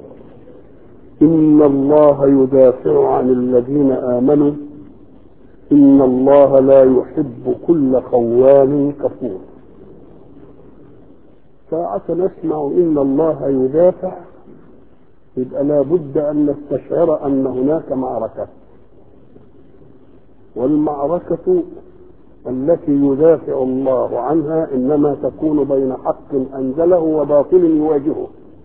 إن الله يدافع عن الذين آمنوا إن الله لا يحب كل خوان كفور ساعة نسمع إن الله يدافع يبقى لابد أن نستشعر أن هناك معركة والمعركة التي يدافع الله عنها إنما تكون بين حق أنزله وباطل يواجهه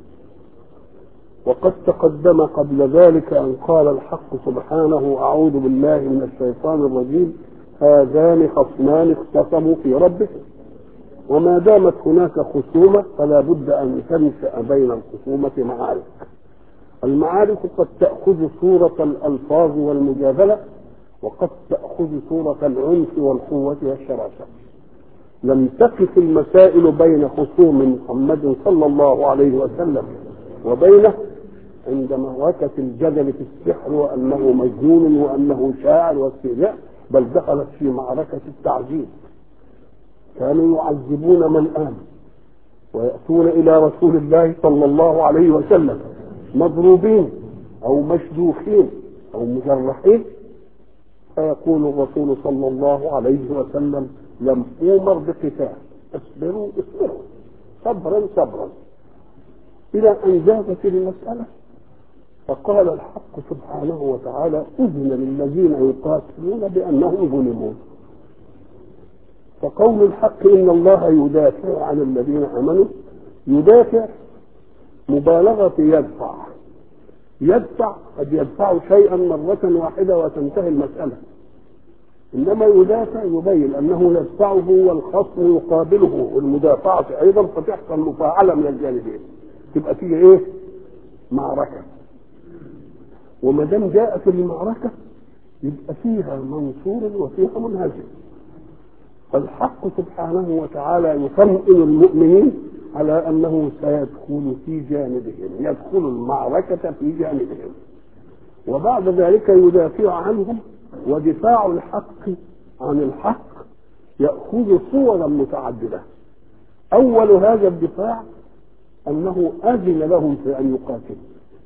وقد تقدم قبل ذلك أن قال الحق سبحانه أعوذ بالله من الشيطان الرجيم هذان خصمان اختصموا في ربهم وما دامت هناك خصومة فلا بد أن تنشأ بين الخصومة معارك المعارك قد تأخذ صورة الألفاظ والمجادلة وقد تأخذ صورة العنف والقوة والشراسة لم تقف المسائل بين خصوم محمد صلى الله عليه وسلم وبينه عند معركة الجدل في السحر وأنه مجنون وأنه شاعر واستهزاء بل دخلت في معركة التعذيب كانوا يعذبون من آمن ويأتون إلى رسول الله صلى الله عليه وسلم مضروبين أو مشدوخين أو مجرحين فيقول الرسول صلى الله عليه وسلم لم أمر بقتال اصبروا اصبروا صبرا صبرا إلى أن زادت المسألة فقال الحق سبحانه وتعالى أذن للذين يقاتلون بأنهم ظلموا فقول الحق إن الله يدافع عن الذين آمنوا يدافع مبالغة يدفع يدفع قد يدفع شيئا مرة واحدة وتنتهي المسألة إنما يدافع يبين أنه يدفعه والخصم يقابله والمدافعة أيضا فتحصل مفاعلة من الجانبين تبقى فيه إيه؟ معركة وما دام جاءت المعركة يبقى فيها منصور وفيها منهزم فالحق سبحانه وتعالى يطمئن المؤمنين على انه سيدخل في جانبهم يدخل المعركة في جانبهم وبعد ذلك يدافع عنهم ودفاع الحق عن الحق يأخذ صورا متعددة أول هذا الدفاع أنه أذن لهم في أن يقاتلوا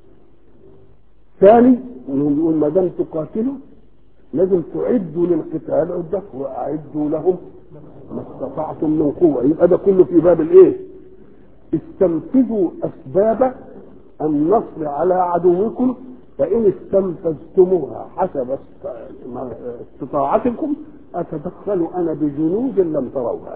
ثاني انهم يقول ما دام تقاتلوا لازم تعدوا للقتال عدة واعدوا لهم ما استطعتم من قوة يبقى ده كله في باب الايه؟ استنفذوا اسباب النصر على عدوكم فان استنفذتموها حسب استطاعتكم اتدخل انا بجنود لم تروها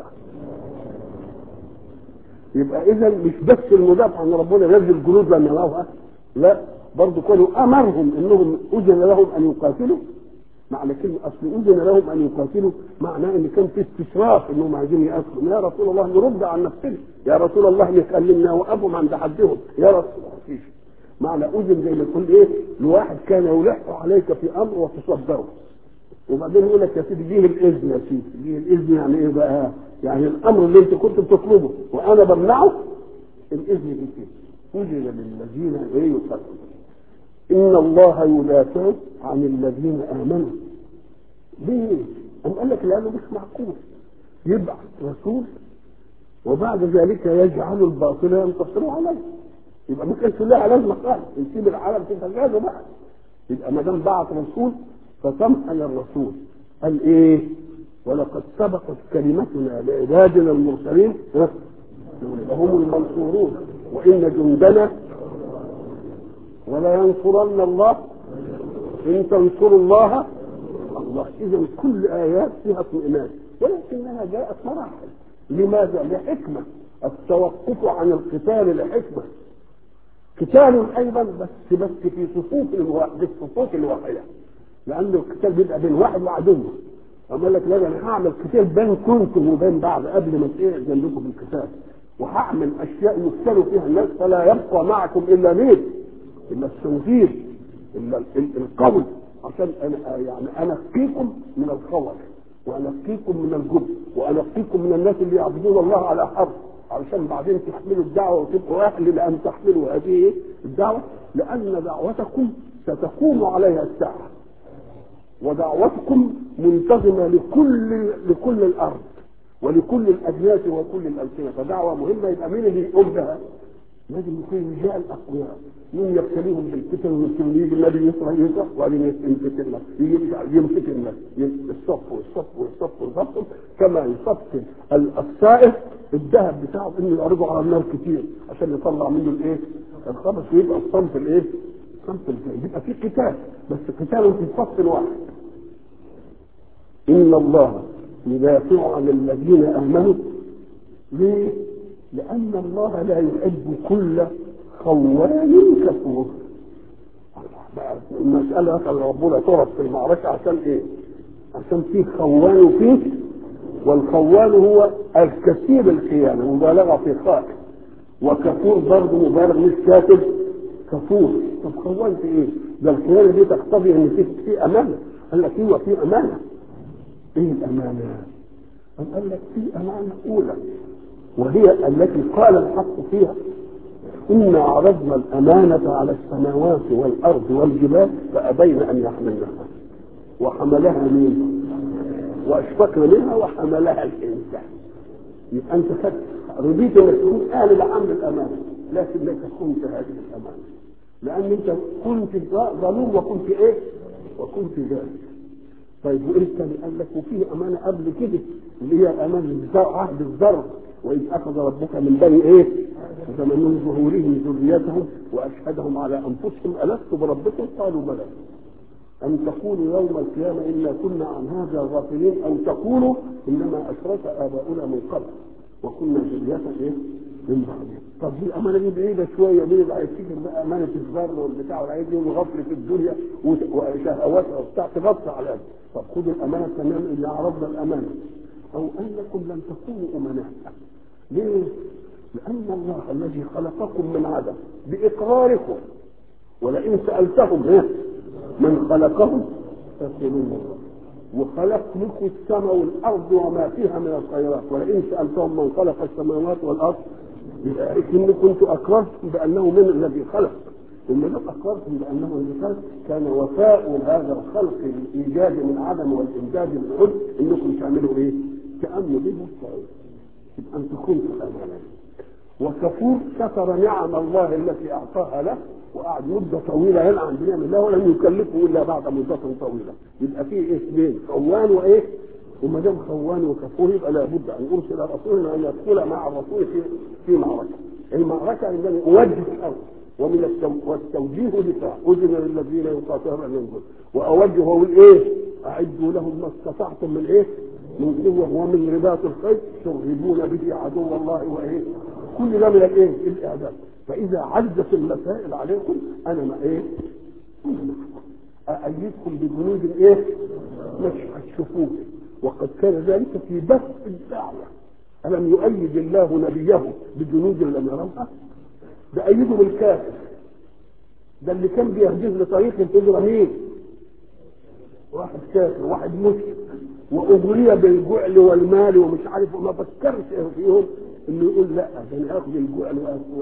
يبقى اذا مش بس المدافع عن ربنا ينزل جنود لم يروها لا برضه كانوا امرهم انهم اذن لهم ان يقاتلوا معنى كلمه اصل اذن لهم ان يقاتلوا معناه ان كان في استشراف انهم عايزين يقاتلوا يا رسول الله نرد عن نفسنا يا رسول الله يكلمنا وقفهم عند حدهم يا رسول الله فيش معنى اذن زي ما تقول ايه لواحد كان يلح عليك في امر وتصدره وبعدين يقول لك يا سيدي جيه الاذن يا سيدي جيه الاذن يعني ايه بقى؟ يعني الامر اللي انت كنت بتطلبه وانا بمنعه الاذن في كده اذن للذين ايه يقاتلون إن الله يدافع عن الذين آمنوا ليه؟ أم قال لك لأنه مش معقول يبعث رسول وبعد ذلك يجعل الباطل ينتصر عليه يبقى ما كانش لها لازمة خالص نسيب العالم تتجاهل بقى يبقى ما دام بعث رسول فسمح للرسول قال ايه؟ ولقد سبقت كلمتنا لعبادنا المرسلين هم المنصورون وإن جندنا ولا ينصرن الله ان تنصروا الله الله اذا كل ايات فيها اطمئنان ولكنها جاءت مراحل لماذا؟ لحكمه التوقف عن القتال لحكمه قتال ايضا بس بس في صفوف في الصفوف الواحده لان القتال بيبقى بين واحد وعدوه اما لك لا انا هعمل قتال بين كنتم وبين بعض قبل ما تاذن لكم بالقتال وهعمل اشياء يقتلوا فيها الناس فلا يبقى معكم الا مين؟ الا التوفير الا القول عشان انا يعني انقيكم من الخور وانقيكم من الجبن وانقيكم من الناس اللي يعبدون الله على حرف علشان بعدين تحملوا الدعوه وتبقوا اهل لان تحملوا هذه الدعوه لان دعوتكم ستقوم عليها الساعه ودعوتكم منتظمه لكل لكل الارض ولكل الاجناس وكل الالسنه فدعوه مهمه يبقى مين اللي يقوم بها؟ لازم يكون رجال اقوياء من يبتليهم بالفتن ويمكن يجي النبي يصرخ يصرخ وبعدين يمسك الناس يمسك الناس الصف والصف والصف والصف كما يصف السائر الذهب بتاعه انه يعرضه على النار كتير عشان يطلع منه الايه؟ الخبث ويبقى الصنف الايه؟ الصنف الجاي يبقى في قتال بس قتال في صف واحد ان الله يدافع عن الذين امنوا ليه؟ لأن الله لا يحب كل خوان كفور المسألة كان ربنا ترد في المعركة عشان إيه؟ عشان فيه خوان وفيه والخوان هو الكثير الخيانة مبالغة في خائن وكفور برضه مبالغ مش كاتب كفور طب خوان في ايه؟ ده الخيانة دي تقتضي ان في في امانة قال لك ايوه في امانة ايه الامانة؟ قال لك في امانة اولى وهي التي قال الحق فيها إنا عرضنا الأمانة على السماوات والأرض والجبال فأبين أن يحملنها وحملها مين؟ وأشفقنا منها وحملها الإنسان يبقى أنت خدت رضيت أنك تكون أهل لحمل الأمانة لكنك كنت هذه الأمانة لأن أنت كنت ظلوم وكنت إيه؟ وكنت ذلك طيب وإيه اللي قال لك وفيه أمانة قبل كده اللي هي أمانة عهد الضرب وإذ أخذ ربك من بني إيه؟ من ظهورهم ذريتهم وأشهدهم على أنفسهم ألست بربكم؟ قالوا بلى. أن تقولوا يوم القيامة إنا كنا عن هذا غافلين أو تقولوا إنما أشرك آباؤنا من قبل وكنا ذرية إيه؟ من بعدهم. طب دي الأمانة دي بعيدة شوية مين اللي هيفتكر بقى أمانة الزر والبتاع والعيد دي وغفلة الدنيا وشهواتها وبتاع تغطي على طب خدوا الأمانة تمام اللي عرضنا الأمانة أو أنكم لم تكونوا أمناء ليه؟ لأن الله الذي خلقكم من عدم بإقراركم ولئن سألتهم إيه؟ من خلقهم فيقولون الله وخلق لكم السماء والأرض وما فيها من الخيرات ولئن سألتهم من خلق السماوات والأرض إن كنتم أقررتم بأنه من الذي خلق ثم لو أقررتم بأنه الذي خلق كان وفاء هذا الخلق الإيجاد من عدم والإمداد من عد إنكم تعملوا إيه؟ تأمنوا به الصعيد يبقى أن تكون في الأمانة وكفور كفر نعم الله التي أعطاها له وقعد مدة طويلة يلعن بنعم الله ولم يكلفه إلا بعد مدة طويلة يبقى فيه اثنين خوان وإيه؟ وما دام خوان وكفور يبقى لابد أن أرسل رسولا أن يدخل مع الرسول في في معركة المعركة عندما أوجه الأرض ومن التو... والتوجيه دفاع أذن للذين يقاتلون أن ينزلوا وأوجه أقول إيه؟ أعدوا لهم ما استطعتم من إيه؟ من قوة ومن رباط الخيل ترهبون به عدو الله وإيه؟ كل ده من الإيه؟ الإعداد فإذا عزت المسائل عليكم أنا ما إيه؟ أنا معكم أأيدكم بجنود إيه؟ مش هتشوفوه وقد كان ذلك في بث الدعوة ألم يؤيد الله نبيه بجنود لم يروها؟ ده أيده بالكافر ده اللي كان بيهجز لطريق الهجرة مين؟ واحد كافر واحد مسلم وأغري بالجعل والمال ومش عارف وما فكرش فيهم انه يقول لا ده انا اخذ الجعل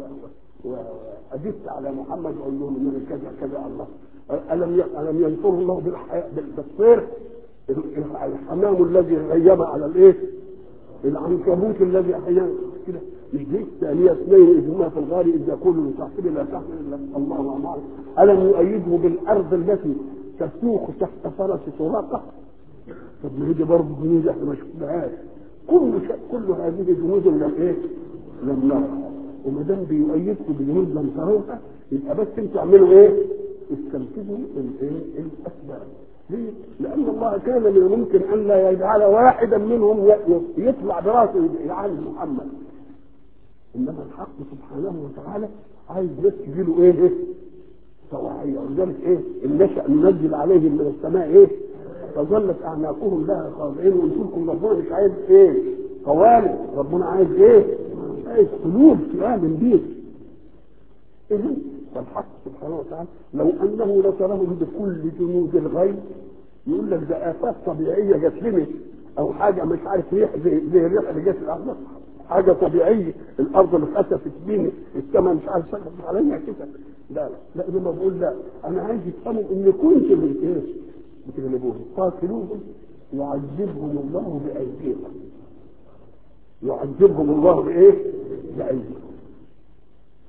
وادس على محمد واقول لهم ان كذا كذا الله الم الم ينصره الله بالحياة بالطير الحمام الذي غيب على الايه؟ العنكبوت الذي احيانا كده مش دي ثانية اثنين إذ هما في الغار إذ يقول لصاحبه لا تحمل إلا الله معه ألم يؤيده بالأرض التي تسوق تحت فرس سراقة طب ما هي دي برضه جنود احنا ما شفناهاش كل شيء كل هذه جنود لم ايه؟ لم نرها وما دام بيؤيدكم بجنود لم تروها يبقى بس انتوا اعملوا ايه؟ استنفذوا الايه؟ الاسباب ليه؟ لأن الله كان من الممكن أن لا يجعل واحدا منهم يطلع براسه يعالج محمد إنما الحق سبحانه وتعالى عايز بس يجيله إيه؟ إيه؟ توعية ولذلك إيه؟ النشأ ننزل عليهم من السماء إيه؟ فظلت أعناقهم لها خاضعين وقلت لكم ربنا مش عايز إيه؟ قوالب ربنا عايز إيه؟ عايز قلوب تآمن بيه إذن فالحق سبحانه وتعالى لو انه نصرهم بكل جنود الغيب يقول لك ده افات طبيعيه جت لنا او حاجه مش عارف ريح زي زي الريح اللي جت الارض حاجه طبيعيه الارض اللي اتخسفت بيني السماء مش عارف سقط عليا كده لا لا انما بقول لا انا عايز يفهموا ان كنت من ايه بتغلبوهم قاتلوهم يعذبهم الله بايديهم يعذبهم الله بايه؟ بايديهم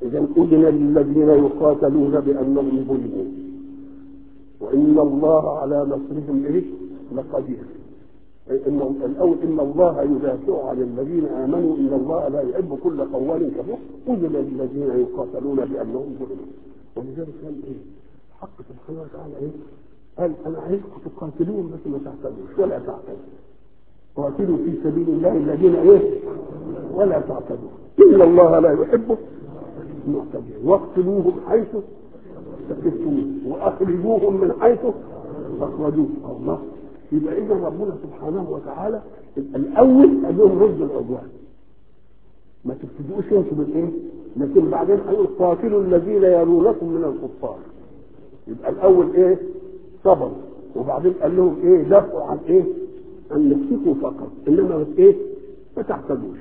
إذا أذن للذين يقاتلون بأنهم ظلموا وإن الله على نصرهم إيه لقدير إن الأول إن الله يدافع عن الذين آمنوا إن الله لا يحب كل قوال كفور أذن للذين يقاتلون بأنهم ظلموا ولذلك قال إيه حق سبحانه وتعالى إيه قال أنا عايزكم تقاتلون بس ما تعتدوش ولا تعتدوا قاتلوا في سبيل الله الذين إيه ولا تعتدوا إن الله لا يحب المعتدين واقتلوهم حيث سكتوهم واخرجوهم من حيث اخرجوهم الله يبقى اذا ربنا سبحانه وتعالى الاول قال لهم رد العدوان ما تبتدئوش انتوا بالايه لكن بعدين هيقول قاتلوا الذين يلونكم من الكفار يبقى الاول ايه صبر وبعدين قال لهم ايه دافعوا عن ايه عن نفسكم فقط انما ايه ما تعتدوش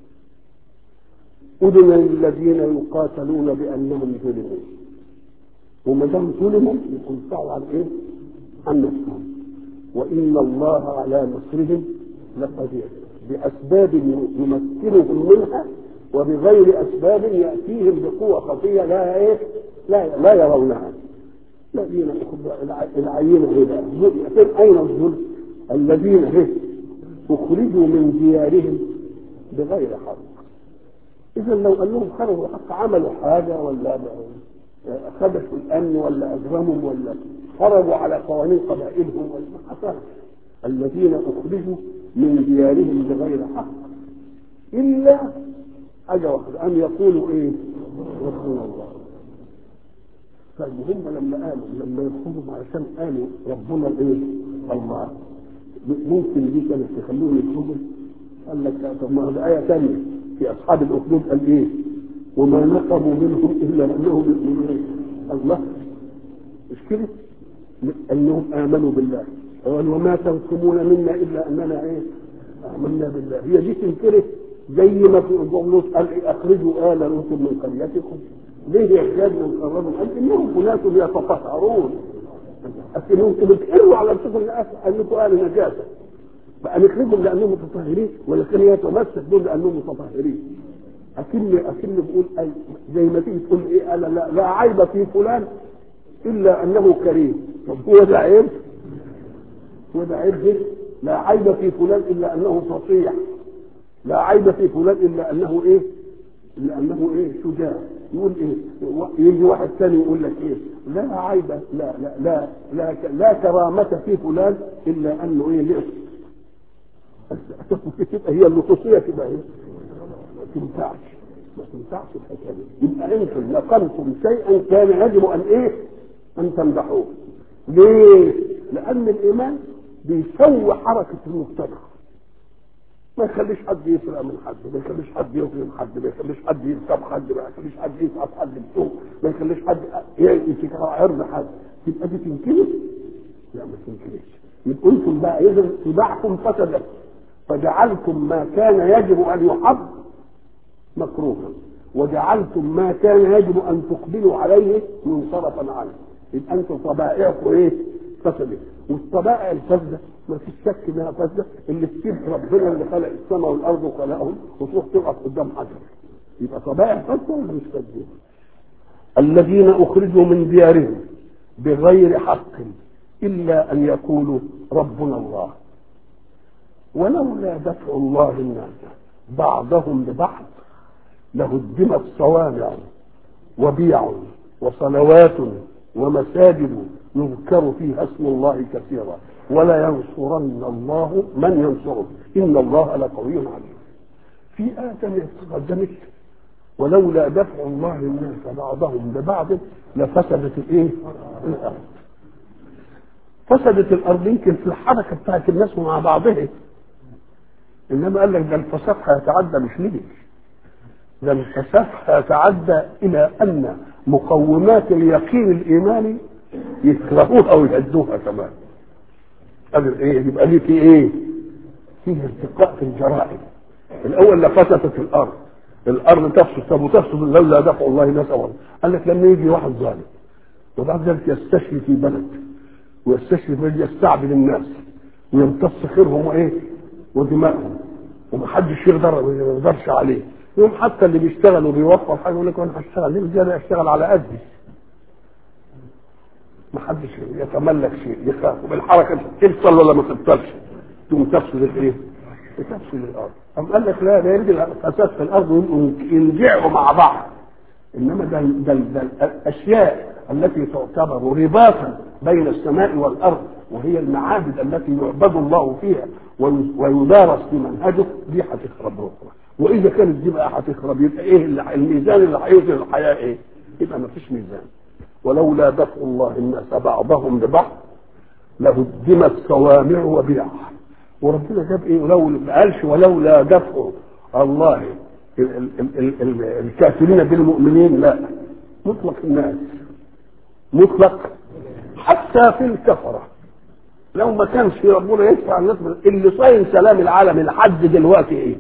أذن للذين يقاتلون بأنهم ظلموا وما دام ظلموا يكون سعوا عن إيه؟ عن نفسهم وإن الله على نصرهم لقدير بأسباب يمكنهم منها وبغير أسباب يأتيهم بقوة خفية لا إيه؟ لا لا يرونها الذين العينة إيه فين أين الظلم؟ الذين إيه؟ أخرجوا من ديارهم بغير حق اذا لو قال لهم خرجوا حق عملوا حاجه ولا خدشوا الامن ولا اجرموا ولا خرجوا على قوانين قبائلهم ولا ما حصل الذين اخرجوا من ديارهم بغير حق الا حاجه واحده ان يقولوا ايه ربنا الله فالمهم لما قالوا لما يخرجوا علشان قالوا ربنا ايه الله ممكن دي كانت تخلوهم يخرجوا قال لك طب ما هذه ايه ثانيه في اصحاب الاخدود قال ايه وما نقموا منهم الا انهم يؤمنون الله مش كده انهم امنوا بالله قال وما تنقمون منا الا اننا ايه امنا بالله هي دي تنكره زي ما في لوط قال إيه اخرجوا ال لوط من قريتكم ليه يحتاج من قررهم قال انهم اناس يتطهرون انتم بتقروا على انفسكم انكم اهل نجاسه بقى نخرجهم لانهم متطهرين ولا كان يتمسك دول لانهم متطهرين اكن اكن بقول أي زي ما تيجي تقول ايه انا لا, لا عيب في فلان الا انه كريم طب هو ده عيب هو ده عيب ده لا عيب في فلان الا انه فصيح لا عيب في فلان الا انه ايه الا انه ايه شجاع يقول ايه يجي واحد ثاني يقول لك ايه لا عيب لا لا لا لا, لا كرامة في فلان الا انه ايه ليه تبقى هي النصوصيه تبقى ايه؟ ما تنفعش ما تنفعش الحكايه دي يبقى انتم نقلتم شيئا كان يجب ان ايه؟ ان تمدحوه ليه؟ لان الايمان بيسوي حركه المجتمع ما يخليش حد يسرق من حد ما يخليش حد يظلم حد ما يخليش حد يكسب حد ما يخليش حد يسعد حد بسوء ما يخليش حد يمسك عرض حد تبقى دي تنكرش لا ما تنكرش يبقى انتم بقى اذا طباعكم فسدت فجعلتم ما كان يجب ان يحب مكروها وجعلتم ما كان يجب ان تقبلوا عليه منصرفا عنه يبقى انتم طبائعكم ايه؟ فسدت والطبائع الفاسده ما فيش شك انها فاسده اللي تسيب ربنا اللي خلق السماء والارض وخلقهم وتروح تقف قدام حجر يبقى طبائع فاسده ولا مش فاسده؟ الذين اخرجوا من ديارهم بغير حق الا ان يقولوا ربنا الله ولولا دفع الله الناس بعضهم ببعض لهدمت صوامع وبيع وصلوات ومساجد يذكر فيها اسم الله كثيرا ولا ينصرن الله من ينصره ان الله لقوي عليم في آية ثانية تقدمت ولولا دفع الله الناس بعضهم ببعض لفسدت الايه؟ الارض فسدت الارض يمكن في الحركه بتاعت الناس مع بعضها انما قال لك ده الفساد هيتعدى مش ليه ده الفساد هيتعدى الى ان مقومات اليقين الايماني يكرهوها ويهدوها كمان قال ايه يبقى ليه في ايه فيه ارتقاء في الجرائم الاول لفسدت الارض الارض تفسد طب وتفسد لولا دفع الله الناس اولا قال لك لما يجي واحد ظالم وبعد ذلك يستشفي في بلد ويستشفي في يستعبد الناس ويمتص خيرهم وايه ودمائهم ومحدش يقدر ما يقدرش عليه يوم حتى اللي بيشتغل وبيوفر حاجه يقول لك انا هشتغل ليه انا اشتغل على قدي ما حدش يتملك شيء يخاف بالحركه تفصل ولا ما تفصلش تقوم تفصل الايه؟ تفصل الارض أم قال لك لا ده يرجع الفساد في الارض وينجعوا مع بعض انما ده, ده, ده الاشياء التي تعتبر رباطا بين السماء والارض وهي المعابد التي يعبد الله فيها ويدارس في منهجه دي هتخرب بكره واذا كانت دي بقى هتخرب يبقى ايه الميزان اللي هيوزن الحياه ايه؟ يبقى ما فيش ميزان ولولا دفع الله الناس بعضهم ببعض لهدمت صوامع وبيع وربنا جاب ايه ولو ما قالش ولولا دفع الله ال ال ال ال الكافرين بالمؤمنين لا مطلق الناس مطلق حتى في الكفره لو ما كانش ربنا يدفع الناس اللي صاين سلام العالم لحد دلوقتي ايه؟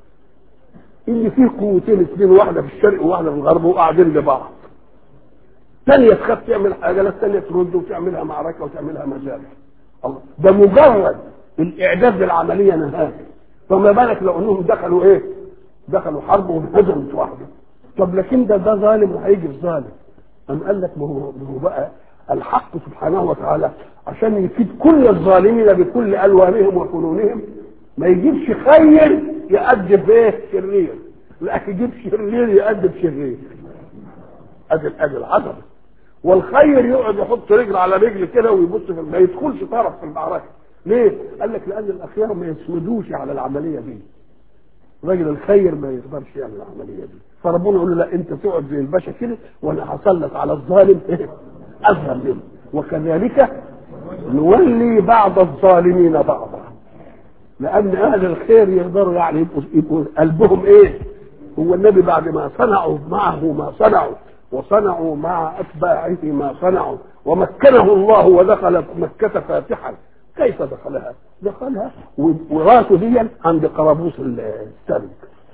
اللي فيه قوتين اثنين واحده في الشرق وواحده في الغرب وقاعدين لبعض ثانية تخاف تعمل حاجة لا الثانية ترد وتعملها معركة وتعملها مجال الله ده مجرد الإعداد للعملية نهائي فما بالك لو أنهم دخلوا إيه؟ دخلوا حرب وانهزمت واحدة طب لكن ده ده ظالم وهيجي الظالم أم قال لك ما هو بقى الحق سبحانه وتعالى عشان يفيد كل الظالمين بكل ألوانهم وفنونهم ما يجيبش خير يأدب إيه؟ شرير لا يجيب شرير يأدب شرير ادي ادي العظمه والخير يقعد يحط رجل على رجل كده ويبص في ما يدخلش طرف في المعركه ليه؟ قال لك لان الاخيار ما يسودوش على العمليه دي راجل الخير ما يقدرش يعمل العمليه دي فربنا يقول له لا انت تقعد زي الباشا كده وانا هسلط على الظالم ايه؟ اظهر منه وكذلك نولي بعض الظالمين بعضا لان اهل الخير يقدروا يعني يبقوا, يبقوا قلبهم ايه؟ هو النبي بعد ما صنعوا معه ما صنعوا وصنعوا مع أتباعه ما صنعوا ومكنه الله ودخل مكة فاتحا كيف دخلها؟ دخلها وراسه دي عند قرابوس السرج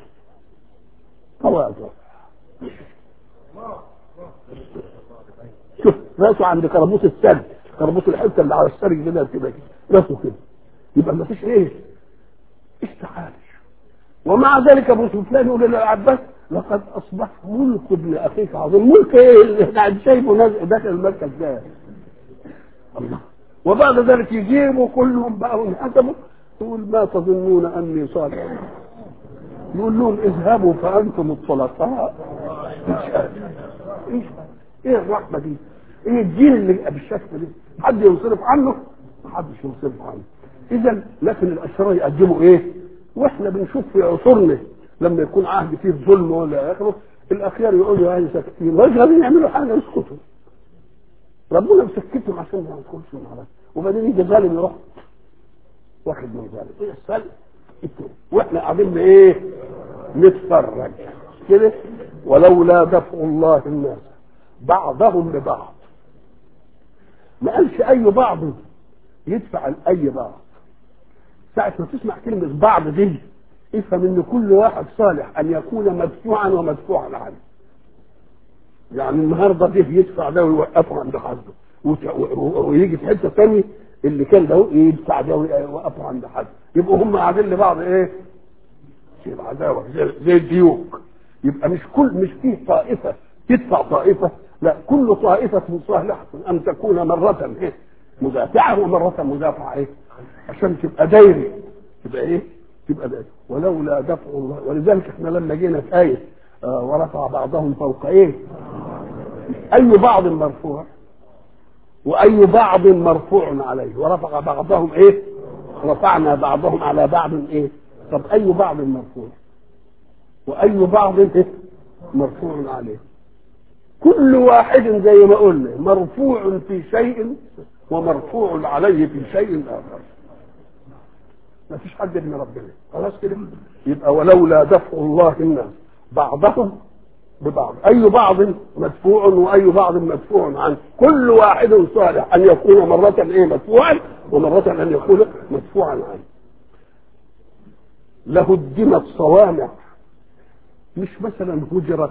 تواضع شوف راسه عند قرابوس السرج قرابوس الحته اللي على السرج كده كده راسه كده يبقى ما فيش ايه؟ استعاذ ومع ذلك ابو سفيان يقول للعباس لقد اصبح ملك ابن اخيك عظيم ملك ايه اللي قاعد شايفه نازل داخل المركز ده الله وبعد ذلك يجيبوا كلهم بقى وانحسبوا يقول ما تظنون اني صالح يقول لهم اذهبوا فانتم الطلقاء ايش ايه الرحمه دي؟ ايه الدين اللي بالشكل ده؟ حد ينصرف عنه؟ ما حدش ينصرف عنه اذا لكن الاشرار يقدموا ايه؟ واحنا بنشوف في عصورنا لما يكون عهد فيه ظلم ولا اخره الاخيار يقولوا يعني ساكتين مش قادرين يعملوا حاجه يسكتوا ربنا مسكتهم عشان ما يدخلش المعركه وبعدين يجي ظالم يروح واخد من ظالم ايه السلم واحنا قاعدين ايه نتفرج كده ولولا دفع الله الناس بعضهم ببعض ما قالش اي بعض يدفع اي بعض ساعة ما تسمع كلمة بعض دي افهم ان كل واحد صالح ان يكون مدفوعا ومدفوعا عنه يعني النهارده ده يدفع ده ويوقفه عند حده ويجي في حته ثانيه اللي كان ده يدفع ده ويوقفه عند حد يبقوا هم قاعدين لبعض ايه؟ يبقى عداوه زي, زي الديوك يبقى مش كل مش فيه طائفه تدفع طائفه لا كل طائفه صالحه ان تكون مره ايه؟ مدافعه ومره مدافعه ايه؟ عشان تبقى دايري تبقى ايه؟ تبقى دايري ولولا دفع الله ولذلك احنا لما جينا في ايه آه ورفع بعضهم فوق ايه؟ اي بعض مرفوع واي بعض مرفوع عليه ورفع بعضهم ايه؟ رفعنا بعضهم على بعض ايه؟ طب اي بعض مرفوع واي بعض ايه؟ مرفوع عليه كل واحد زي ما قلنا مرفوع في شيء ومرفوع عليه في شيء اخر ما فيش حد من ربنا خلاص كده يبقى ولولا دفع الله الناس بعضهم ببعض اي بعض مدفوع واي بعض مدفوع عنه كل واحد صالح ان يكون مرة ايه مدفوعا ومرة ان يكون مدفوعا عنه لهدمت صوامع مش مثلا هجرت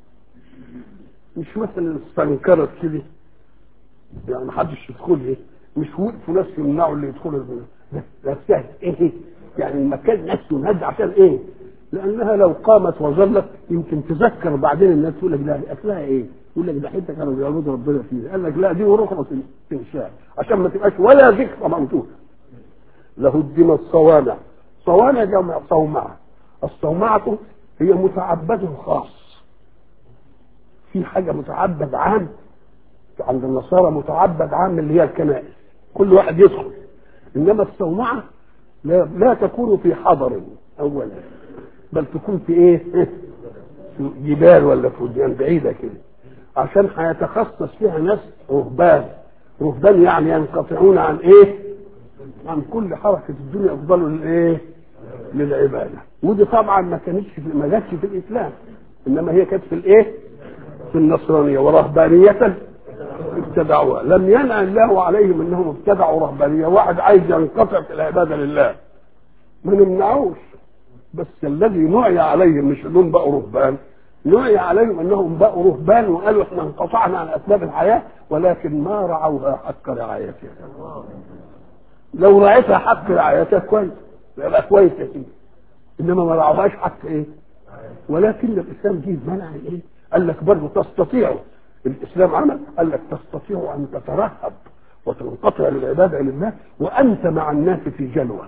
مش مثلا استنكرت كده يعني ما حدش يدخل مش وقفوا ناس يمنعوا اللي يدخلوا نفسها ايه يعني المكان نفسه ينهد عشان ايه لانها لو قامت وظلت يمكن تذكر بعدين الناس تقول لك ده اكلها ايه؟ يقول لك ده حته كانوا بيعبدوا ربنا فيها قال لك لا دي ورقه تنشاء عشان ما تبقاش ولا ذكرى موجوده لهدم الصوامع صوامع جمع صومعه الصومعه هي متعبد خاص في حاجه متعبد عام عند النصارى متعبد عام اللي هي الكنائس كل واحد يدخل انما الصومعه لا, لا تكون في حضر اولا بل تكون في ايه في جبال ولا في وديان بعيده كده عشان هيتخصص فيها ناس رهبان رهبان يعني ينقطعون عن ايه عن كل حركه الدنيا يفضلوا للايه للعباده ودي طبعا ما كانتش في ما جاتش في الاسلام انما هي كانت في الايه في النصرانيه ورهبانيه ابتدعوها لم ينع الله عليهم انهم ابتدعوا رهبانيه واحد عايز ينقطع في العباده لله ما نمنعوش بس الذي نعي عليهم مش انهم بقوا رهبان نعي عليهم انهم بقوا رهبان وقالوا احنا انقطعنا عن اسباب الحياه ولكن ما رعوها حق رعايتها لو رعيتها حق رعايتها كويس يبقى كويس يا سيدي انما ما رعوهاش حق ايه ولكن الاسلام جه منع ايه قال لك برضه تستطيعوا الاسلام عمل قال لك تستطيع ان تترهب وتنقطع للعباده لله وانت مع الناس في جلوه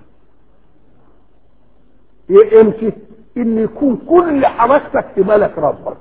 ايه امتى ان يكون كل حركتك في بالك ربك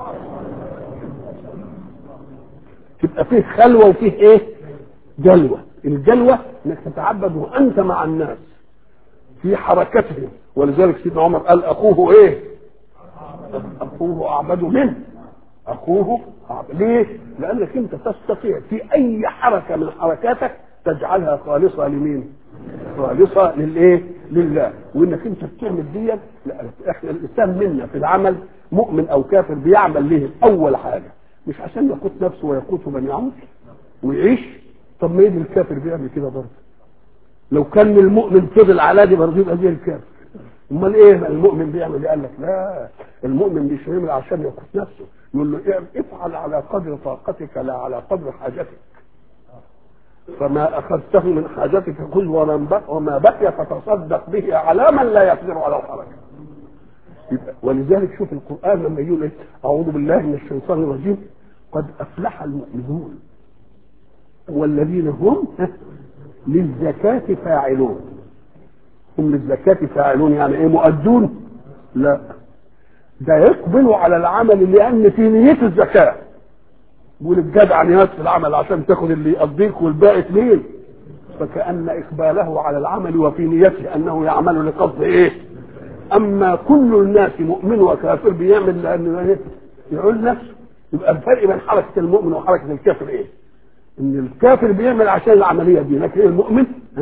تبقى فيه خلوه وفيه ايه جلوه الجلوه انك تتعبد وانت مع الناس في حركتهم ولذلك سيدنا عمر قال اخوه ايه اخوه اعبد منه اخوه أعبد. ليه لانك انت تستطيع في اي حركه من حركاتك تجعلها خالصه لمين خالصه للايه لله وانك انت بتعمل دي لا احنا الانسان منا في العمل مؤمن او كافر بيعمل ليه اول حاجه مش عشان يقوت نفسه ويقوت من يعمل ويعيش طب ما يجي الكافر بيعمل كده برضه لو كان المؤمن فضل على دي برضه يبقى زي الكافر امال ايه المؤمن بيعمل ايه قال لك لا المؤمن مش بيعمل عشان يقوت نفسه يقول له افعل على قدر طاقتك لا على قدر حاجتك فما اخذته من حاجتك كل وما بقي فتصدق به على من لا يقدر على الحركه يبقى ولذلك شوف القران لما يقول ايه اعوذ بالله من الشيطان الرجيم قد افلح المؤمنون والذين هم للزكاة فاعلون هم للزكاة فاعلون يعني ايه مؤدون لا ده يقبلوا على العمل لان في نية الزكاة يقول الجدع نيات في العمل عشان تاخد اللي يقضيك والباقي مين فكأن إقباله على العمل وفي نيته أنه يعمل لقصد إيه أما كل الناس مؤمن وكافر بيعمل لأنه إيه يعول نفسه يبقى الفرق بين حركة المؤمن وحركة الكافر إيه إن الكافر بيعمل عشان العملية دي لكن المؤمن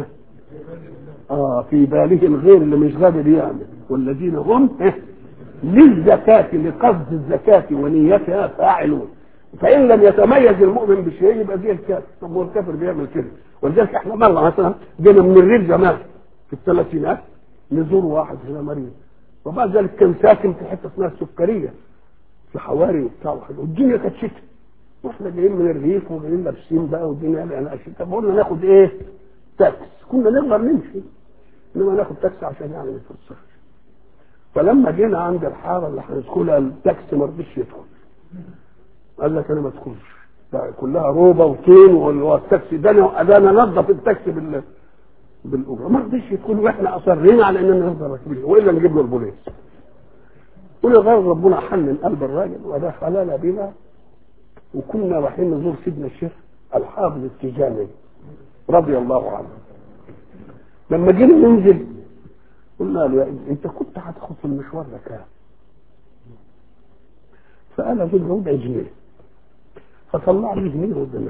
آه في باله الغير اللي مش قادر يعمل والذين هم للزكاة لقصد الزكاة ونيتها فاعلون فان لم يتميز المؤمن بشيء يبقى زي الكافر طب هو الكافر بيعمل كده ولذلك احنا مره مثلا جينا من الريف زمان في الثلاثينات نزور واحد هنا مريض وبعد ذلك كان ساكن في حته اسمها السكريه في حواري وبتاع وحاجه والدنيا كانت شتاء واحنا جايين من الريف وجايين لابسين بقى والدنيا يعني شتاء فقلنا ناخد ايه؟ تاكس كنا نقدر نمشي انما ناخد تاكسي عشان يعني ما نتفسخش فلما جينا عند الحاره اللي هندخلها التاكسي ما رضيش يدخل قال لك انا ما ادخلش كلها روبه وطين والتاكسي ده انا ده انا نظف التاكسي بال بالاجره ما رضيش يدخل واحنا اصرينا على اننا نفضل راكبين والا نجيب له البوليس ولغايه ربنا حنن قلب الراجل ودخلنا بنا وكنا رايحين نزور سيدنا الشيخ الحافظ التجاني رضي الله عنه لما جينا ننزل قلنا له انت كنت هتاخد في المشوار ده كام؟ فانا اقول له ربع جنيه فطلع لي جنيه قدام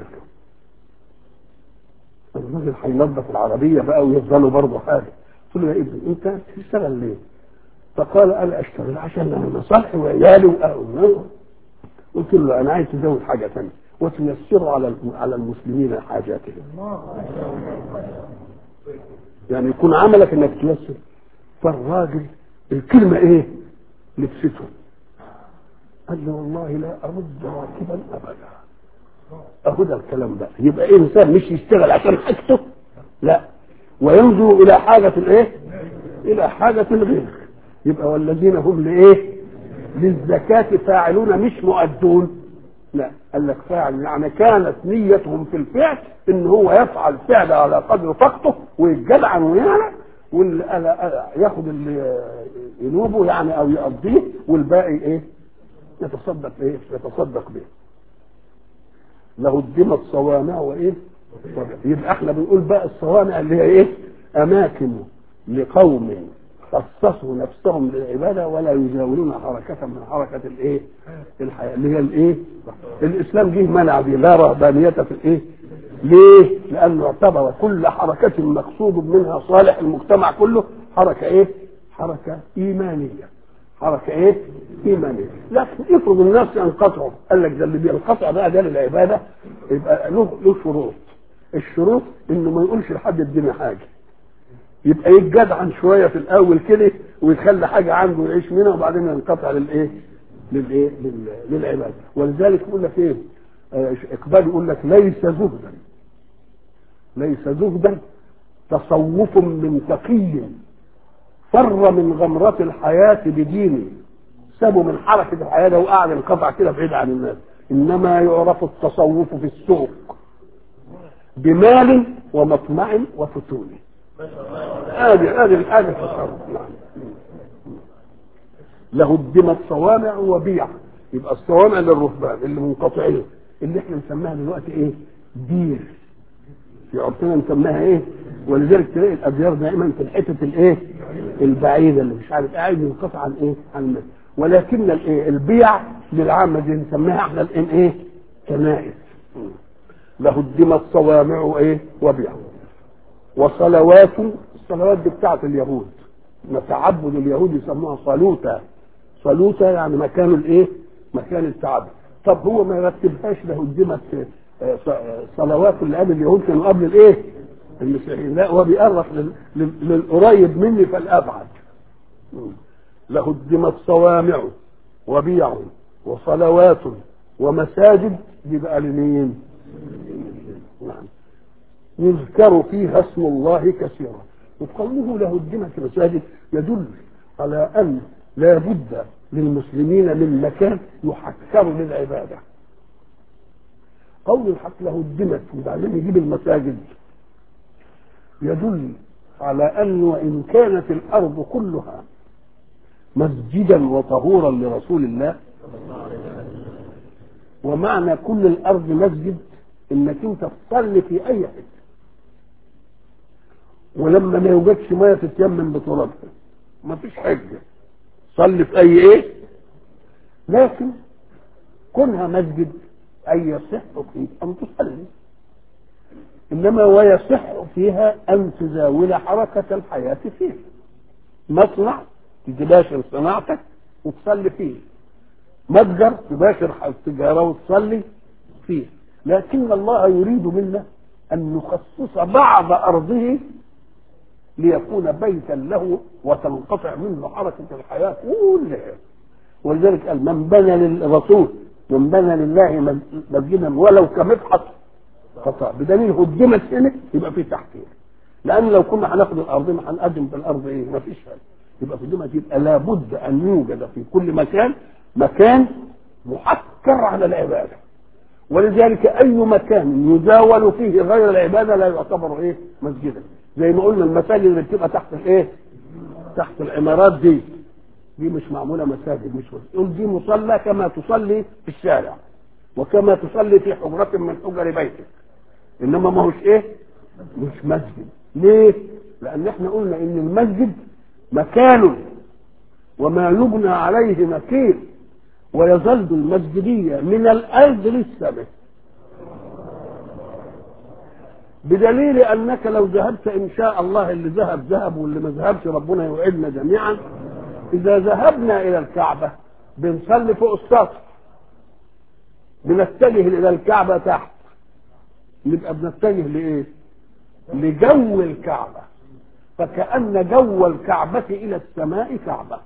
الراجل هينظف العربيه بقى ويفضلوا برضه حاجه قلت له يا ابني انت بتشتغل ليه؟ فقال انا اشتغل عشان انا مصالحي وعيالي قلت له انا عايز تزود حاجه ثانيه وتيسروا على على المسلمين حاجاتهم يعني يكون عملك انك تيسر فالراجل الكلمه ايه؟ لبسته قال له والله لا ارد راكبا ابدا اهو ده الكلام ده يبقى إيه انسان مش يشتغل عشان حاجته لا وينظر الى حاجه الايه الى حاجه الغير يبقى والذين هم لايه للزكاة فاعلون مش مؤدون لا قال لك فاعل يعني كانت نيتهم في الفعل ان هو يفعل فعل على قدر طاقته ويتجدعن ويعلى واللي ياخد اللي ينوبه يعني او يقضيه والباقي ايه يتصدق ايه يتصدق به له الدمى صوامع وايه يبقى احنا بنقول بقى الصوامع اللي هي ايه اماكن لقوم خصصوا نفسهم للعباده ولا يجاورون حركه من حركه الايه الحياه اللي هي الايه الاسلام جه منع دي لا رهبانيه في الايه ليه لانه اعتبر كل حركه مقصود منها صالح المجتمع كله حركه ايه حركه ايمانيه حركه ايه ايمانيه لكن افرض الناس ينقطعوا قال لك ده اللي بينقطع بقى ده للعباده يبقى له له شروط الشروط انه ما يقولش لحد اديني حاجه يبقى يتجدعن شويه في الاول كده ويخلي حاجه عنده يعيش منها وبعدين ينقطع للايه؟ للايه؟ لل- للعباده ولذلك يقول لك ايه؟ آه، اقبال يقول لك ليس زهدا ليس زهدا تصوف من تقي فر من غمرة الحياة بدينه سابوا من حركة الحياة ده وقعد انقطع كده بعيد عن الناس إنما يعرف التصوف في السوق بمال ومطمع وفتون هذه هذه هذه التصوف نعم له الدمى صوامع وبيع يبقى الصوامع للرهبان اللي منقطعين اللي احنا نسميها دلوقتي ايه؟ دير في عرفنا نسميها ايه؟ ولذلك تلاقي الابيار دائما في الحتة الايه؟ البعيدة اللي مش عارف قاعد ينقطع عن ايه؟ عن الناس ولكن الايه؟ البيع للعامة دي نسميها احنا الان ايه؟ كنائس له الدمى الصوامع وايه؟ وبيع وصلوات الصلوات دي بتاعت اليهود ما تعبد اليهود يسموها صلوتا صلوتا يعني مكان الايه؟ مكان التعبد طب هو ما يرتبهاش له الدمى صلوات اللي قبل اليهود كانوا قبل الايه؟ المسيحيين لا هو بيقرب لل- لل- للقريب مني فالابعد له الدمى صوامع وبيع وصلوات ومساجد دي بقى لمين؟ نعم يذكر فيها اسم الله كثيرا وقوله له الدمى في المساجد يدل على ان لا بد للمسلمين من مكان يحكر للعباده قول الحق له الدمى وبعدين يجيب المساجد يدل على أن وإن كانت الأرض كلها مسجدا وطهورا لرسول الله ومعنى كل الأرض مسجد إنك أنت تصلي في أي حتة ولما ما يوجدش مية تتيمم بترابها ما فيش حجة صلي في أي إيه لكن كونها مسجد أي يصح فيه أن تصلي إنما ويصح فيها أن تزاول حركة الحياة فيه مصنع تباشر صناعتك وتصلي فيه متجر تباشر التجارة وتصلي فيه لكن الله يريد منا أن نخصص بعض أرضه ليكون بيتا له وتنقطع منه حركة الحياة كلها ولذلك قال من بنى للرسول من بنى لله مسجدا ولو كمفحص خطأ بدليل هدمت هنا يبقى في تحقيق لان لو كنا هناخد الارض ما هنقدم في الارض ايه ما فيش حاجه يبقى في الدمى يبقى لابد ان يوجد في كل مكان مكان محكر على العباده ولذلك اي مكان يزاول فيه غير العباده لا يعتبر ايه مسجدا زي ما قلنا المساجد اللي بتبقى تحت الايه تحت العمارات دي دي مش معموله مساجد مش مسجد. دي مصلى كما تصلي في الشارع وكما تصلي في حجرة من حجر بيتك انما ما هوش ايه مش مسجد ليه لان احنا قلنا ان المسجد مكان وما يبنى عليه مكين ويظل المسجدية من الأرض للسماء بدليل أنك لو ذهبت إن شاء الله اللي ذهب ذهب واللي ما ذهبش ربنا يوعدنا جميعا إذا ذهبنا إلى الكعبة بنصلي فوق السطح بنتجه إلى الكعبة تحت نبقى بنتجه لإيه؟ لجو الكعبة فكأن جو الكعبة إلى السماء كعبة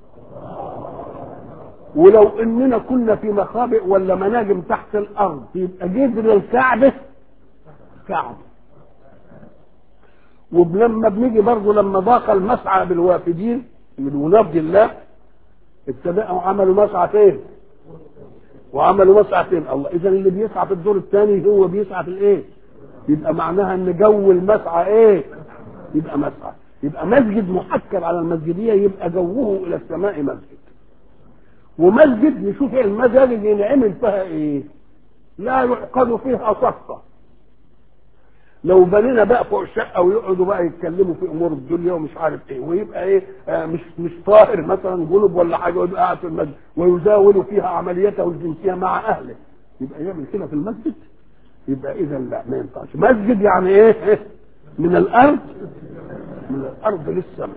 ولو اننا كنا في مخابئ ولا مناجم تحت الارض يبقى جذر الكعبه كعبه ولما بنيجي برضه لما ضاق المسعى بالوافدين ينادي الله ابتدأوا عملوا مسعى فين؟ وعملوا مسعى فين؟ الله اذا اللي بيسعى في الدور الثاني هو بيسعى في الايه؟ يبقى معناها ان جو المسعى ايه؟ يبقى مسعى يبقى مسجد محكم على المسجديه يبقى جوه الى السماء مسجد ومسجد نشوف ايه المسجد اللي ينعمل فيها ايه؟ لا يعقد فيها صفقه لو بنينا بقى فوق الشقه ويقعدوا بقى يتكلموا في امور الدنيا ومش عارف ايه ويبقى ايه آه مش مش طاهر مثلا جنب ولا حاجه ويبقى قاعد في المسجد ويزاول فيها عمليته الجنسيه مع اهله يبقى يعمل كده في المسجد يبقى اذا لا ما ينفعش مسجد يعني ايه من الارض من الارض للسماء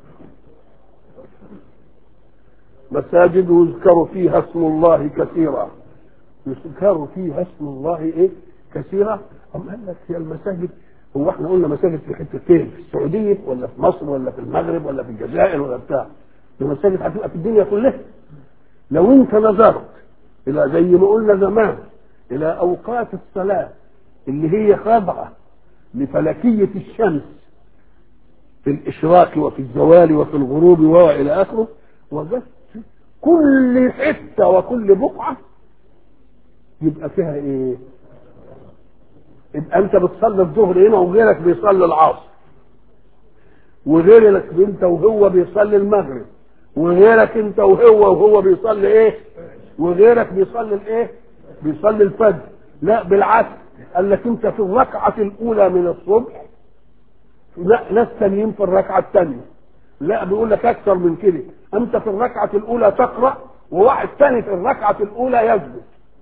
مساجد يذكر فيها اسم الله كثيرا يذكر فيها اسم الله ايه كثيرا أم قال لك هي المساجد هو احنا قلنا مساجد في حتتين في السعوديه ولا في مصر ولا في المغرب ولا في الجزائر ولا بتاع المساجد هتبقى في الدنيا كلها لو انت نظرت الى زي ما قلنا زمان الى اوقات الصلاه اللي هي خاضعه لفلكيه الشمس في الاشراق وفي الزوال وفي الغروب والى اخره وجدت كل حته وكل بقعه يبقى فيها ايه؟ يبقى انت بتصلي الظهر هنا وغيرك بيصلي العصر وغيرك انت وهو بيصلي المغرب وغيرك انت وهو وهو بيصلي ايه وغيرك بيصلي الايه بيصلي الفجر لا بالعكس قال لك انت في الركعه الاولى من الصبح لا ناس تانيين في الركعه الثانيه لا بيقول لك اكثر من كده انت في الركعه الاولى تقرا وواحد ثاني في الركعه الاولى يسجد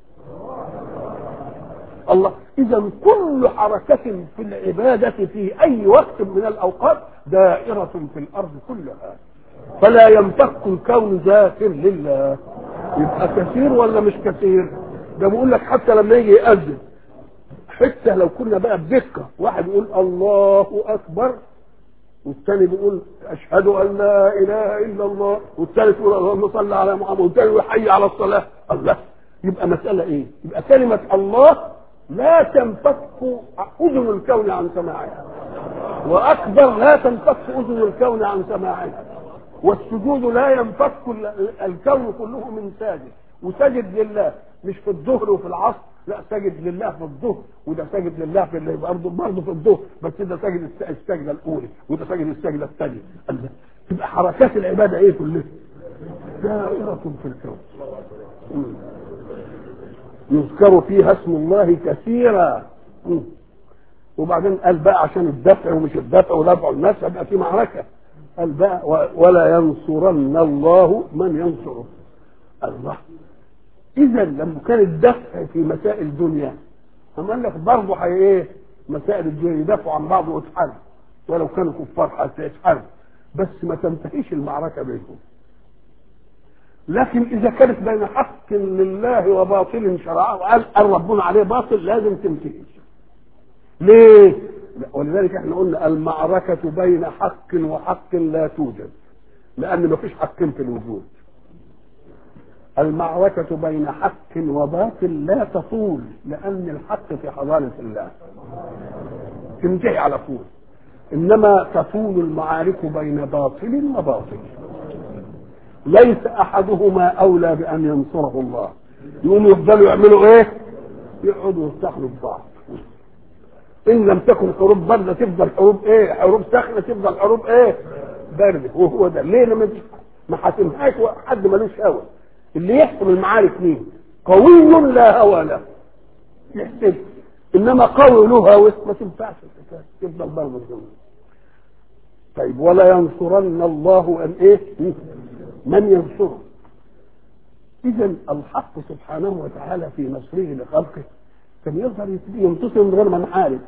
الله اذا كل حركه في العباده في اي وقت من الاوقات دائره في الارض كلها فلا ينفك الكون ذاكر لله يبقى كثير ولا مش كثير ده بقول لك حتى لما يجي يأذن حتى لو كنا بقى بدقه واحد يقول الله اكبر والثاني بيقول اشهد ان لا اله الا الله والثالث يقول اللهم صل على محمد والثاني يقول حي على الصلاه الله يبقى مساله ايه؟ يبقى كلمه الله لا تنفك اذن الكون عن سماعها واكبر لا تنفك اذن الكون عن سماعها والسجود لا ينفك الكون كله من ساجد وسجد لله مش في الظهر وفي العصر لا سجد لله في الظهر وده سجد لله في الليل برضه برضه في الظهر بس ده سجد السجده الاولى وده سجد السجده الثانيه تبقى حركات العباده ايه كلها؟ دائره في الكون يذكر فيها اسم الله كثيرا وبعدين قال بقى عشان الدفع ومش الدفع ودفع الناس هيبقى في معركه قال بقى ولا ينصرن الله من ينصره الله اذا لما كان الدفع في مسائل الدنيا اما قال لك برضه هي ايه مسائل الدنيا يدافعوا عن بعض ويتحارب ولو كانوا كفار حتى يتحارب بس ما تنتهيش المعركه بينهم لكن اذا كانت بين حق لله وباطل شرعه قال ربنا عليه باطل لازم تنتهي ليه ولذلك احنا قلنا المعركة بين حق وحق لا توجد لأن ما فيش حقين في الوجود المعركة بين حق وباطل لا تطول لأن الحق في حضانة الله تنتهي على طول إنما تطول المعارك بين باطل وباطل ليس أحدهما أولى بأن ينصره الله يقوموا يفضلوا يعملوا إيه؟ يقعدوا يفتحوا بعض ان لم تكن حروب بارده تفضل حروب ايه حروب ساخنه تفضل حروب ايه بارده وهو ده ليه لما ما حاسمهاش حد ملوش هوى اللي يحكم المعارك مين قوي لا هوى له يحسب انما قوي له هوى ما تنفعش تفضل برضه طيب ولا ينصرن الله ان ايه من ينصره اذا الحق سبحانه وتعالى في نصره لخلقه كان يظهر ينتصر من غير ما نحارب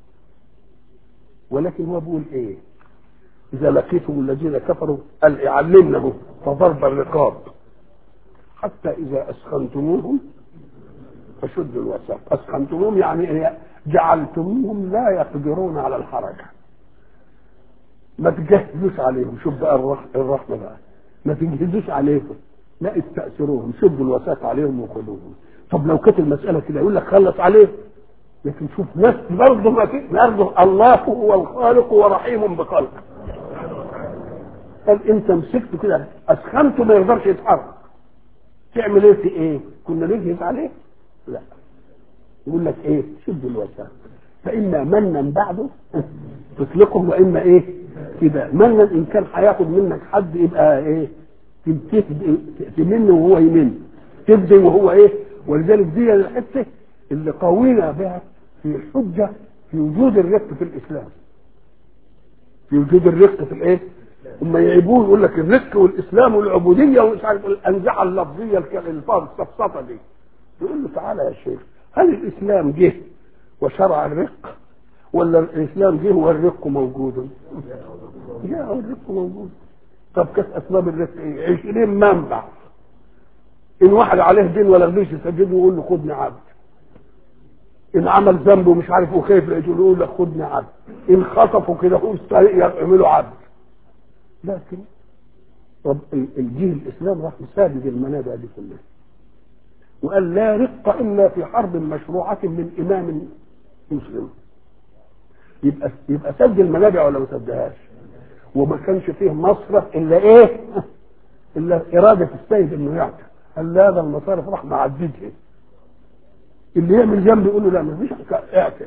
ولكن هو بيقول ايه اذا لقيتم الذين كفروا قال علمنهم فضرب الرقاب حتى اذا اسخنتموهم فشدوا الوثاق اسخنتموهم يعني إيه؟ جعلتموهم لا يقدرون على الحركه ما تجهزوش عليهم شوف بقى الرحمه بقى ما تجهزوش عليهم لا استأثروهم شدوا الوثاق عليهم وخذوهم طب لو كانت المسألة كده يقول لك خلص عليه لكن شوف ناس برضه ما في برضه الله هو الخالق ورحيم بخلقه قال انت مسكته كده اسخنته ما يقدرش يتحرك تعمل ايه في ايه كنا نجهز عليه لا يقول لك ايه شد الوثاق فاما منا بعده تطلقه واما ايه كده منا ان كان هياخد منك حد يبقى ايه تمن وهو يمن تبدي وهو ايه ولذلك دي الحته اللي قوينا بها في الحجه في وجود الرق في الاسلام في وجود الرق في الايه هم يعيبون يقول لك الرق والاسلام والعبوديه ومش عارف الانزعه اللفظيه الفاظ السفسطه دي يقول له تعالى يا شيخ هل الاسلام جه وشرع الرق ولا الاسلام جه والرق موجود؟ جاء الرق موجود طب كانت اسباب الرق ايه؟ 20 منبع ان واحد عليه دين ولا رضيش يسجده يقول له خدني عبد ان عمل ذنب ومش عارف وخايف يقول له خدني عبد ان خطفوا كده هو يعملوا عبد لكن طب الجيل الاسلام راح مساجد المنابع دي كلها وقال لا رق الا في حرب مشروعه من امام مسلم يبقى يبقى سد المنابع ولا ما سدهاش وما كانش فيه مصرف الا ايه؟ الا اراده السيد انه يعطي قال لا هذا المصارف راح معددها اللي يعمل جنب يقول له لا ما فيش اعطي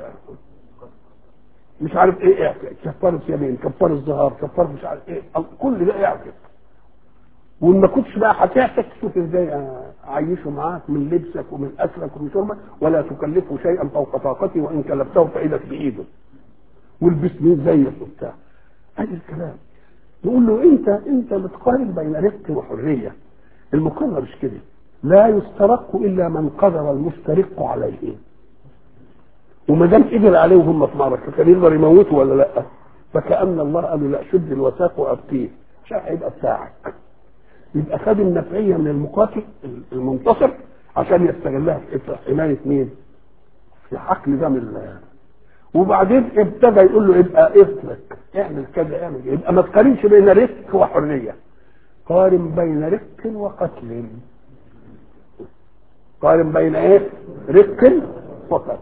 مش عارف ايه اعطي كفاره يمين كفاره الظهار كفاره مش عارف ايه كل ده اعطي وان ما كنتش بقى هتعتك شوف ازاي اعيشه معاك من لبسك ومن اكلك ومن شربك ولا تكلفه شيئا فوق طاقتي وان كلفته فايدك بايده والبسني زيك وبتاع ادي الكلام نقول له انت انت بتقارن بين رق وحريه المقارنه مش كده لا يسترق الا من قدر المسترق عليه وما دام قدر عليه وهم في معركه كان يقدر يموته ولا لا فكان الله قال له لا شد الوثاق وابقيه عشان هيبقى بتاعك يبقى خد النفعيه من المقاتل المنتصر عشان يستغلها في حمايه مين؟ في حقل دم الله وبعدين ابتدى يقول له ابقى افلك اعمل كذا اعمل كذا يبقى ما تقارنش بين رق وحريه قارن بين رق وقتل قارن بين ايه؟ رق وقتل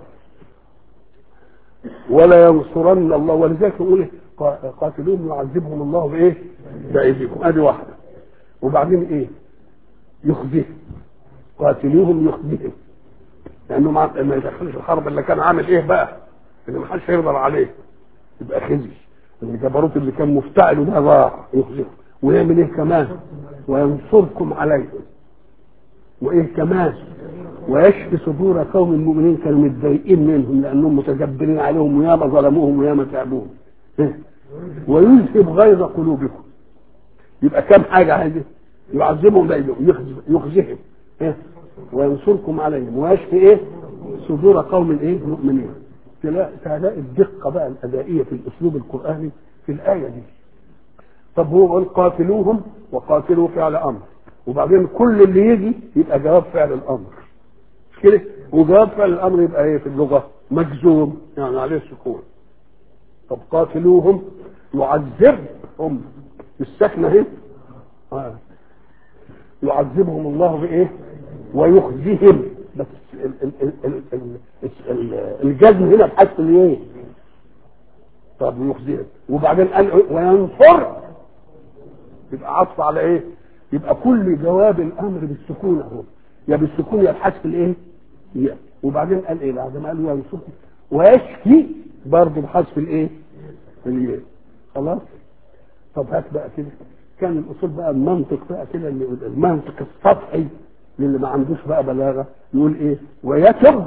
ولا ينصرن الله ولذلك يقول قاتلوهم يعذبهم الله بايه؟ بايديكم ادي واحده وبعدين ايه؟ يخزيهم قاتلوهم يخزيهم لانه ما ما يدخلش الحرب اللي كان عامل ايه بقى؟ اللي ما حدش يقدر عليه يبقى خزي الجبروت اللي كان مفتعل ده ضاع يخزيهم ويعمل ايه كمان؟ وينصركم عليهم وايه كمان؟ ويشفي صدور قوم المؤمنين كانوا متضايقين منهم لانهم متجبرين عليهم وياما ظلموهم وياما تعبوهم ويذهب غيظ قلوبكم يبقى كم حاجه هذه يعذبهم بايديهم يخزيهم إيه؟ وينصركم عليهم ويشفي ايه صدور قوم ايه مؤمنين تلاقي الدقه بقى الادائيه في الاسلوب القراني في الايه دي طب هو قال قاتلوهم وقاتلوا فعل امر وبعدين كل اللي يجي يبقى جواب فعل الامر مش كده وجواب فعل الامر يبقى ايه في اللغه مجزوم يعني عليه سكون طب قاتلوهم يعذبهم السكنه اهي آه. يعذبهم الله بايه ويخزيهم بس ال ال ال ال ال ال الجزم هنا بحث الايه طب يخزيهم وبعدين قال وينصر يبقى عطف على ايه يبقى كل جواب الامر بالسكون اهو يا بالسكون يا بحذف الايه يا وبعدين قال ايه بعد ما قال وينصر ويشفي برضه بحذف الايه الياء خلاص طب هات بقى كده كان الاصول بقى المنطق بقى كده اللي المنطق السطحي للي ما عندوش بقى بلاغه يقول ايه ويتب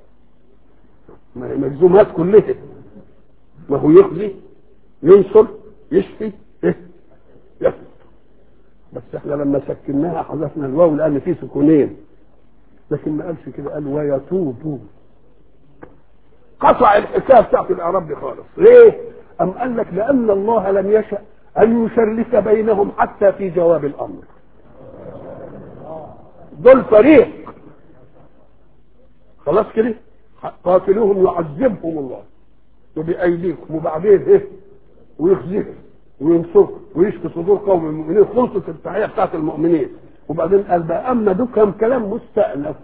مجزومات كلها ما هو يخزي ينصر يشفي ايه يكتب بس احنا لما سكناها حذفنا الواو لان في سكونين لكن ما قالش كده قال ويتوب قطع الحكايه بتاعت الاعراب دي خالص ليه؟ ام قال لك لان الله لم يشأ ان يشرك بينهم حتى في جواب الامر دول فريق خلاص كده قاتلوهم يعذبهم الله وبأيديكم وبعدين ايه ويخزيهم وينصرهم ويشفي صدور قوم المؤمنين خلصت التحيه بتاعت المؤمنين وبعدين قال بقى اما ده كان كلام مستأنف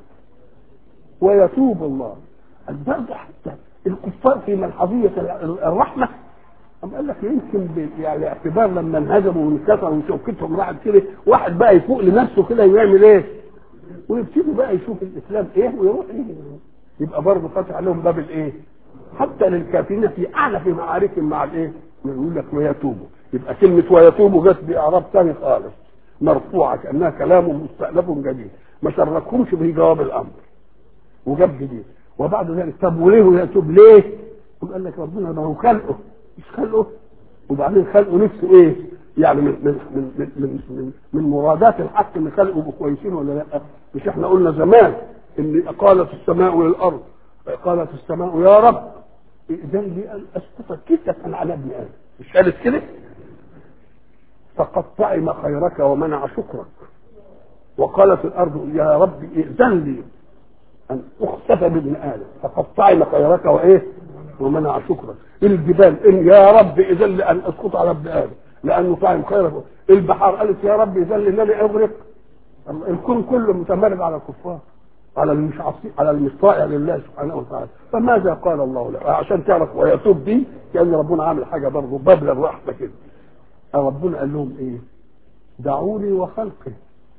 ويتوب الله قال برضه حتى الكفار في ملحظيه الرحمه أم قال لك يمكن ب- يعني اعتبار لما انهزموا وانكسروا وشوكتهم راحت كده واحد بقى يفوق لنفسه كده ويعمل ايه؟ ويبتدي بقى يشوف الاسلام ايه ويروح ايه يبقى برضه فتح لهم باب الايه؟ حتى للكافرين في اعلى في معاركهم مع الايه؟ يقول لك ويتوبوا يبقى كلمه ويتوبوا جت باعراب ثاني خالص مرفوعه كانها كلام مستأنف جديد ما شركهمش في جواب الامر وجاب جديد وبعد ذلك طب وليه يتوب ليه؟ قال لك ربنا ما هو خلقه مش خلقه وبعدين خلقه نفسه ايه؟ يعني من من من من من, من, من مرادات الحق ان خلقه يبقوا كويسين ولا لا؟ مش احنا قلنا زمان ان قالت السماء للارض قالت السماء يا رب اذن لي ان اسقط كسفا على ابن ادم مش قالت كده؟ فقد طعم خيرك ومنع شكرك وقالت الارض يا رب ائذن لي ان اخسف بابن ادم فقد طعم خيرك وايه؟ ومنع شكرك الجبال إن يا رب اذن لي ان اسقط على ابن ادم لانه طعم خيرك البحار قالت يا رب اذن لي انني اغرق الكون كله متمرد على الكفار على المش عصي على المطاع لله سبحانه وتعالى فماذا قال الله له عشان تعرف ويتوب دي كان ربنا عامل حاجه برضه ببلغ واحده كده ربنا قال لهم ايه دعوني وخلقي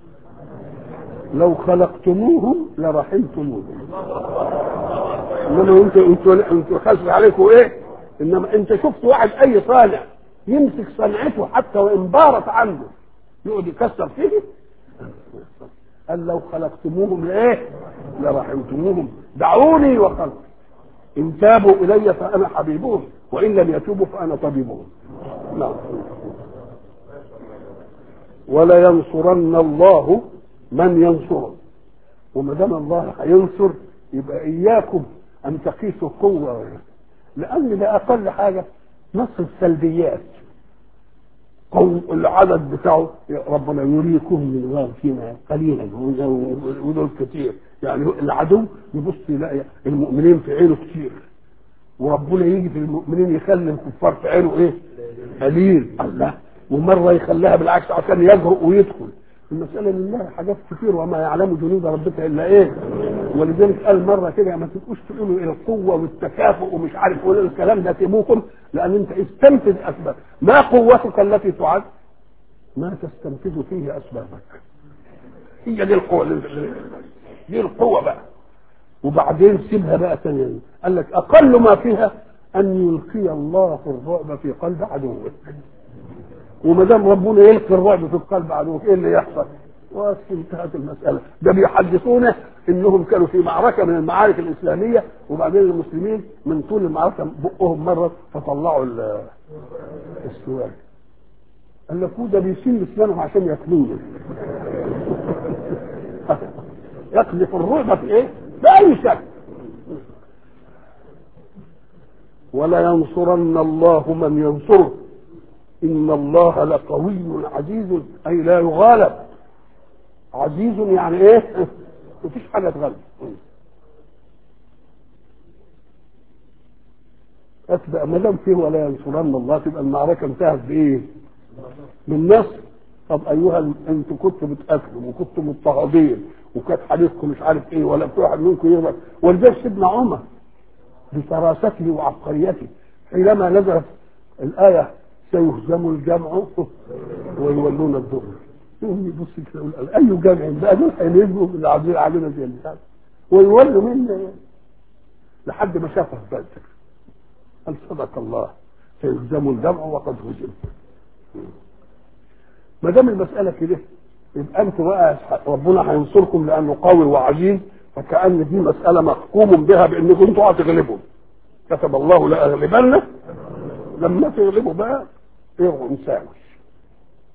لو خلقتموهم لرحمتموهم انما انتوا انتوا انتوا خلف عليكم ايه انما انت شفت واحد اي صانع يمسك صنعته حتى وان بارت عنه يقعد يكسر فيه قال لو خلقتموهم لايه لرحمتموهم دعوني وخلقي ان تابوا الي فانا حبيبهم وان لم يتوبوا فانا طبيبهم نعم ولا ينصرن الله من ينصره وما دام الله هينصر يبقى اياكم ان تقيسوا قوه لان ده اقل حاجه نصر السلبيات قوم العدد بتاعه ربنا يريكم من غافنا قليلا ودول كتير يعني العدو يبص يلاقي المؤمنين في عينه كتير وربنا يجي في المؤمنين يخلي الكفار في عينه ايه؟ قليل الله ومره يخليها بالعكس عشان يجرؤ ويدخل المسألة لله حاجات كتير وما يعلم جنود ربك إلا إيه ولذلك قال مرة كده ما تبقوش تقولوا إلى القوة والتكافؤ ومش عارف ولا الكلام ده سيبوكم لأن أنت استنفذ أسباب ما قوتك التي تعد ما تستنفذ فيه أسبابك هي دي القوة دي القوة بقى وبعدين سيبها بقى ثانيا قال لك أقل ما فيها أن يلقي الله الرعب في قلب عدوك وما دام ربنا يلقي الرعب في القلب عدوك ايه اللي يحصل؟ بس انتهت المساله ده بيحدثونا انهم كانوا في معركه من المعارك الاسلاميه وبعدين المسلمين من طول المعركه بقهم مره فطلعوا السواك قال لك ده بيسيل اسنانهم عشان ياكلوه يقذف الرعب في ايه؟ باي شكل ولا ينصرن الله من ينصره إن الله لقوي عزيز أي لا يغالب عزيز يعني إيه؟ مفيش حاجة تغلب أتبع ما دام فيه ولا ينصرن الله تبقى المعركة انتهت بإيه؟ بالنصر طب أيها أنتم كنتوا بتقاتلوا وكنتوا مضطهدين وكانت حديثكم مش عارف إيه ولا في واحد منكم يغلب ولذلك سيدنا عمر بفراسته وعبقريته حينما نزلت الآية سيهزم الجمع ويولون الدبر يقوم يبص كده يقول اي جمع بقى دول هينزلوا اللي عاملين علينا زي اللي ويولوا منا لحد ما شافه في بدر قال صدق الله سيهزم الجمع وقد هزم ما دام المساله كده يبقى انتوا بقى ربنا هينصركم لانه قوي وعزيز فكأن دي مسألة محكوم بها بأنكم انتوا هتغلبوا كتب الله لأغلبن لما تغلبوا بقى ايه مساوي